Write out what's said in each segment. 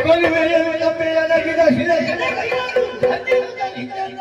ಕೊರಿವೆಯನ್ನು ತಪ್ಪೆಯದಗಿದ ಶಿರಸಿನ ಕೈಯನ್ನು ಧನ್ಯವಾದ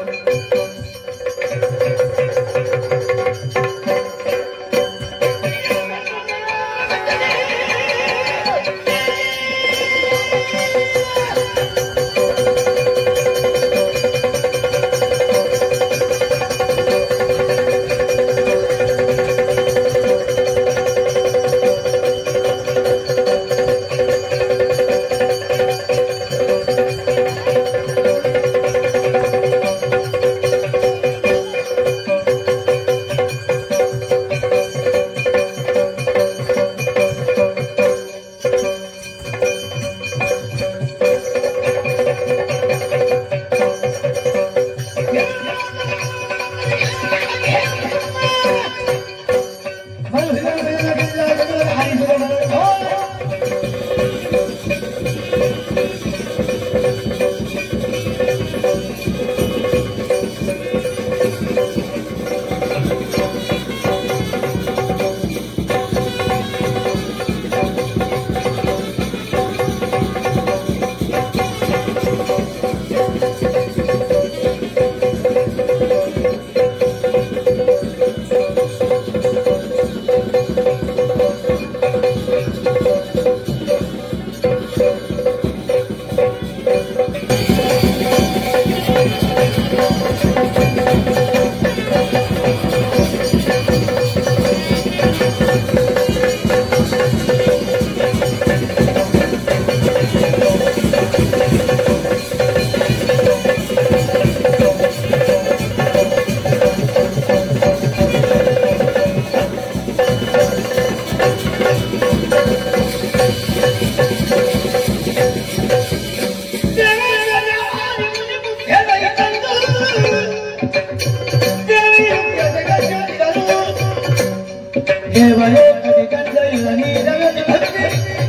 ದೇವಲೋಕದಿ ಕಂದೈವ ನೀರಗದಿ ಭಕ್ತಿ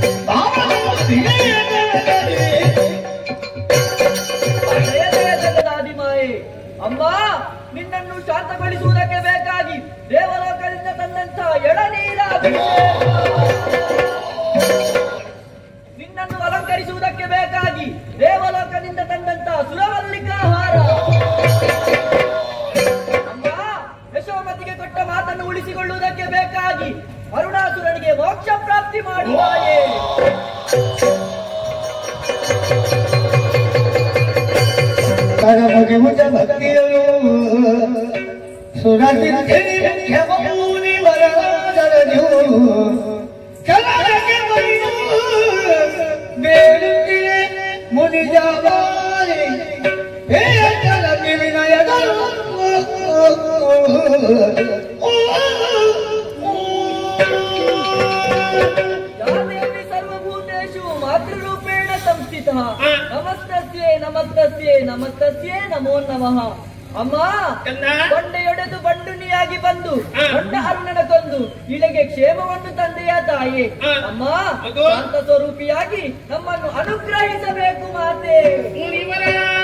ಜಯ ಜಯ ಜಗದಾದಿಮಾಯೆ ಅಮ್ಮ ನಿನ್ನನ್ನು ಶಾಂತಗೊಳಿಸುವುದಕ್ಕೆ ಬೇಕಾಗಿ ದೇವಲೋಕದಿಂದ ತಂದಂತ ಎಳನೀರ ಅಭಿಷೇಕ. ನಿನ್ನನ್ನು ಅಲಂಕರಿಸುವುದಕ್ಕೆ ಬೇಕಾಗಿ ದೇವಲೋಕದಿಂದ ತಂದಂತ ಸುರವಲ್ಲಿಕಾಹಾರ ಅಮ್ಮ ಯಶೋಮತಿಗೆ ಕೊಟ್ಟ ಮಾತನ್ನು ಉಳಿಸಿಕೊಳ್ಳುವುದಕ್ಕೆ ಬೇಕಾಗಿ ಅರುಣಾಸುರನಿಗೆ ಮೋಕ್ಷ ಪ್ರಾಪ್ತಿ ಮಾಡಿದಾಯೇ ಕರಮಗೆ ಮುಜ ಭಕ್ತಿಯಲು ಸುರಸಿದ್ಧಿ ಮುಖ್ಯಮೂನಿ ವರದರಜು ಕಲರಕ್ಕೆ ಬರಿದು ಬೇಡುತ್ತಿಯೇ ಮುನಿಜಾಬಾರಿ ಹೇಯದಲ್ಲಿ ವಿನಯದರು ಯಾದೇವಿ ಸರ್ವಭೂತೇಷು ಮಾತೃರೂಪೇಣ ಸಂಸ್ಥಿತಃ ನಮಸ್ತಸ್ಯೇ ನಮಸ್ತಸ್ಯೇ ನಮಸ್ತಸ್ಯೇ ನಮೋ ನಮಃ ಅಮ್ಮ ಕಂದ. ಕೊಂಡೆಯೊಡೆದು ಬಂಡುನಿಯಾಗಿ ಬಂದು ಕೊಂಡ ಅರುಣನ ಕೊಂದು ಇಳೆಗೆ ಕ್ಷೇಮವನ್ನು ತಂದೆಯ ತಾಯಿ ಹ. ಅಮ್ಮ ಮಗು. ಶಾಂತ ಸ್ವರೂಪಿಯಾಗಿ ನಮ್ಮನ್ನು ಅನುಗ್ರಹಿಸಬೇಕು ಮಾತೆ ಮುನಿವರ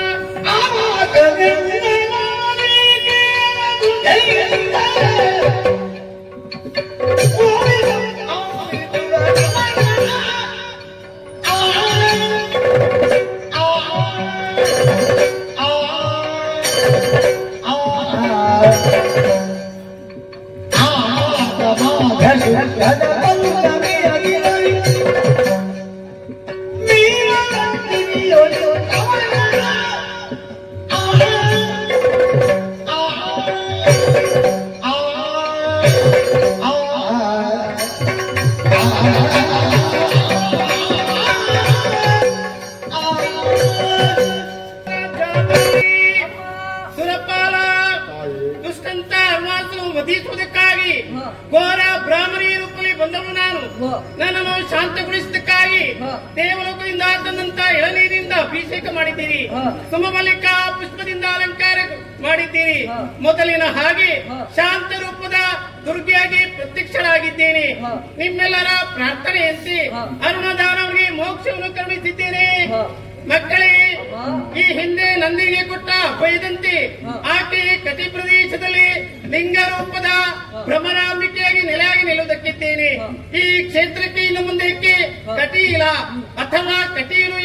ಸುರಪಾಲ ದುಷ್ಟಂತ ಅರುಣಾಸು ವಧಿಸುವುದಕ್ಕಾಗಿ ಹ. ಘೋರ ಬ್ರಾಹ್ಮಣಿ ರೂಪದಲ್ಲಿ ಬಂದವನು ನಾನು ಹ. ನನ್ನನ್ನು ಶಾಂತಗೊಳಿಸಿದ್ದಕ್ಕಾಗಿ ಹ. ದೇವಲೋಕದಿಂದ ತಂದಂತ ಎಳನೀರಿಂದ ಅಭಿಷೇಕ ಮಾಡಿದ್ದೀರಿ ಹ. ಸುಮಮಲ್ಲಿಕ ಪುಷ್ಪದಿಂದ ಅಲಂಕಾರ ಮಾಡಿದ್ದೀರಿ ಹ. ಮೊದಲಿನ ಹಾಗೆ ಹ. ಶಾಂತ ರೂಪದ ದುರ್ಗಿಯಾಗಿ ಪ್ರತ್ಯಕ್ಷನಾಗಿದ್ದೇನೆ ಹ. ನಿಮ್ಮೆಲ್ಲರ ಪ್ರಾರ್ಥನೆಯಂತೆ ಹ. ಅರುಣದಾನವರಿಗೆ ಮೋಕ್ಷವನ್ನು ಕ್ರಮಿಸಿದ್ದೇನೆ ಹ. ಮಕ್ಕಳೇ ಹ. ಈ ಹಿಂದೆ ನಂದಿಗೆ ಕೊಟ್ಟ ಭಯದಂತೆ ಹ. ಆಕೆ ಕಟಿ ಪ್ರದೇಶದಲ್ಲಿ ಲಿಂಗ ರೂಪದ ಭ್ರಮರಾಂಬಿಕೆಯಾಗಿ ನೆಲೆಯಾಗಿ ನಿಲ್ಲುವುದಕ್ಕಿದ್ದೇನೆ ಹ. ಈ ಕ್ಷೇತ್ರಕ್ಕೆ ಇನ್ನು ಮುಂದಕ್ಕೆ ಕಟೀಲ ಅಥವಾ ಕಟೀಲು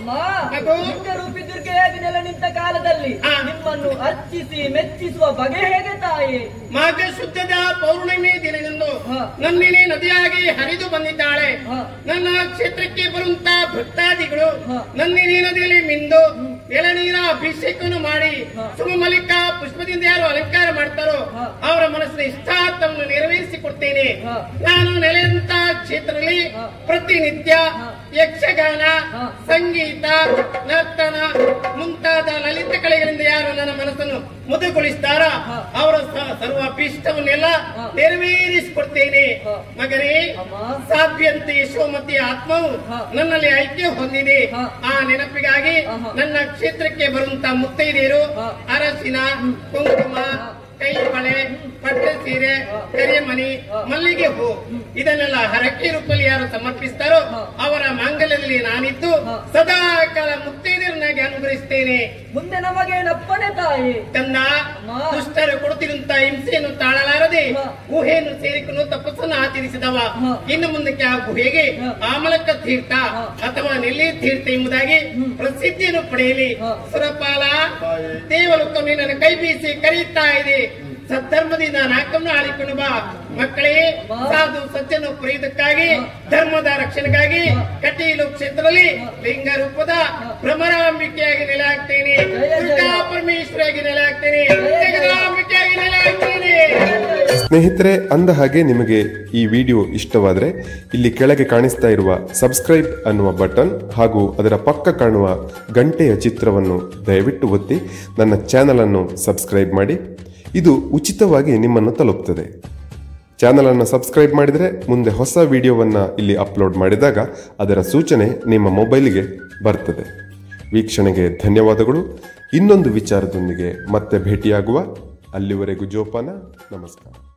ಅಮ್ಮ ಮಗು. ರೂಪಿ ದುರ್ಗೆಯಾಗಿ ನೆಲೆ ನಿಂತ ಕಾಲದಲ್ಲಿ ಆ. ನಿಮ್ಮನ್ನು ಅರ್ಚಿಸಿ ಮೆಚ್ಚಿಸುವ ಬಗೆ ಹೇಗೆ ತಾಯಿ ಮಾಘ ಶುದ್ಧದ ಪೌರ್ಣಿಮೆ ದಿನದಂದು ಹ. ನಂದಿನಿ ನದಿಯಾಗಿ ಹರಿದು ಬಂದಿದ್ದಾಳೆ ಹ. ನನ್ನ ಕ್ಷೇತ್ರಕ್ಕೆ ಬರುವಂತ ಭಕ್ತಾದಿಗಳು ಹ. ನಂದಿನಿ ನದಿಯಲ್ಲಿ ಮಿಂದು ಎಳನೀರ ಅಭಿಷೇಕವನ್ನು ಮಾಡಿ ಹ. ಸುಮಮಲ್ಲಿಕ ಪುಷ್ಪದಿಂದ ಯಾರು ಅಲಂಕಾರ ಮಾಡ್ತಾರೋ ಹ. ಅವರ ಮನಸ್ಸಿನ ಇಷ್ಟಾರ್ಥವನ್ನು ನೆರವೇರಿಸಿ ಕೊಡ್ತೇನೆ ಹ. ನಾನು ನೆಲೆಯಂತ ಕ್ಷೇತ್ರದಲ್ಲಿ ಹ. ಪ್ರತಿನಿತ್ಯ ಹ. ಯಕ್ಷಗಾನ ಹ. ಸಂಗೀತ ನರ್ತನ ಮುಂತಾದ ಲಲಿತ ಕಲೆಗಳಿಂದ ಯಾರು ನನ್ನ ಮನಸ್ಸನ್ನು ಮುದುಗೊಳಿಸ್ತಾರ ಹ. ಅವರ ಸ- ಸರ್ವ ಅಭೀಷ್ಟವನ್ನೆಲ್ಲ ಹ. ನೆರವೇರಿಸಿಕೊಡ್ತೇನೆ ಹ. ಮಗನೇ ಅಮ್ಮ. ಸಾಧ್ಯಂತೆ ಯಶೋಮತಿ ಆತ್ಮವು ಹ. ನನ್ನಲ್ಲಿ ಐಕ್ಯ ಹೊಂದಿದೆ ಹ. ಆ ನೆನಪಿಗಾಗಿ ಆಹಾ. ನನ್ನ ಕ್ಷೇತ್ರಕ್ಕೆ ಬರುವಂತ ಮುತ್ತೈದೆಯರು ಹ. ಅರಸಿನ ಕುಂಕುಮ ಕೈ ಬಳೆ ಪಟ್ಟೆ ಸೀರೆ ಕರಿಮಣಿ ಮಲ್ಲಿಗೆ ಹೂ ಇದನ್ನೆಲ್ಲ ಹರಕೆ ರೂಪದಲ್ಲಿ ಯಾರು ಸಮರ್ಪಿಸ್ತಾರೋ ಹ. ಅವರ ಮಾಂಗಲ್ಯದಲ್ಲಿ ನಾನಿದ್ದು ಹ. ಸದಾ ಕಾಲ ಮುತ್ತೈದೆಯರನ್ನಾಗಿ ಅನುಗ್ರಹಿಸ್ತೇನೆ ಮುಂದೆ ನಮಗೇನಪ್ಪನೆ ತಾಯಿ ತನ್ನ ಅಮ್ಮ. ದುಷ್ಟರು ಕೊಡುತ್ತಿರುವಂತ ಹಿಂಸೆಯನ್ನು ತಾಳಲಾರದೆ ಹ. ಗುಹೆಯನ್ನು ಸೇರಿಕೊಂಡು ತಪಸ್ಸನ್ನು ಆಚರಿಸಿದವ ಹ. ಇನ್ನು ಮುಂದಕ್ಕೆ ಆ ಗುಹೆಗೆ ಹ. ಆಮಲಕ ತೀರ್ಥ ಹ. ಅಥವಾ ನೆಲ್ಲಿ ತೀರ್ಥ ಎಂಬುದಾಗಿ ಪ್ರಸಿದ್ಧಿಯನ್ನು ಪಡೆಯಲಿ ಹ. ಸುರಪಾಲ ದೇವಲೋಕವನ್ನು ನನ್ನ ಕೈ ಬೀಸಿ ಕರೆಯುತ್ತಾ ಇದೆ ಸದ್ಧರ್ಮದಿಂದ ನಾಕನ್ನು ಆಳಿಕೊಂಡು ಬಾ ಮಕ್ಕಳೇ ಅಮ್ಮ. ಸಾಧು ಸಜ್ಜನ ಪುರಿಯುವುದಕ್ಕಾಗಿ ಧರ್ಮದ ರಕ್ಷಣೆಗಾಗಿ ಕಟೀಲು ಕ್ಷೇತ್ರದಲ್ಲಿ ಲಿಂಗ ರೂಪದ ಭ್ರಮರಾಂಬಿಕೆಯಾಗಿ ನೆಲೆ ಹಾಕ್ತೇನೆ ಜಯ ಜಯ. ದುರ್ಗಾ ಪರಮೇಶ್ವರಿಯಾಗಿ ನೆಲೆ ಹಾಕ್ತೇನೆ ಜಯ ಜಯ. ಜಗದಾಂಬಿಕೆಯಾಗಿ ನೆಲೆ ಹಾಕ್ತೇನೆ ಸ್ನೇಹಿತರೆ ಅಂದ ಹಾಗೆ ನಿಮಗೆ ಈ ವಿಡಿಯೋ ಇಷ್ಟವಾದರೆ ಇಲ್ಲಿ ಕೆಳಗೆ ಕಾಣಿಸ್ತಾ ಇರುವ ಸಬ್ಸ್ಕ್ರೈಬ್ ಅನ್ನುವ ಬಟನ್ ಹಾಗೂ ಅದರ ಪಕ್ಕ ಕಾಣುವ ಗಂಟೆಯ ಚಿತ್ರವನ್ನು ದಯವಿಟ್ಟು ಒತ್ತಿ ನನ್ನ ಚಾನಲ್ ಅನ್ನು ಸಬ್ಸ್ಕ್ರೈಬ್ ಮಾಡಿ ಇದು ಉಚಿತವಾಗಿ ನಿಮ್ಮನ್ನು ತಲುಪ್ತದೆ ಚಾನಲ್ ಅನ್ನು ಸಬ್ಸ್ಕ್ರೈಬ್ ಮಾಡಿದರೆ ಮುಂದೆ ಹೊಸ ವಿಡಿಯೋವನ್ನು ಇಲ್ಲಿ ಅಪ್ಲೋಡ್ ಮಾಡಿದಾಗ ಅದರ ಸೂಚನೆ ನಿಮ್ಮ ಮೊಬೈಲಿಗೆ ಬರ್ತದೆ ವೀಕ್ಷಣೆಗೆ ಧನ್ಯವಾದಗಳು ಇನ್ನೊಂದು ವಿಚಾರದೊಂದಿಗೆ ಮತ್ತೆ ಭೇಟಿಯಾಗುವ ಅಲ್ಲಿವರೆಗೂ ಜೋಪಾನ ನಮಸ್ಕಾರ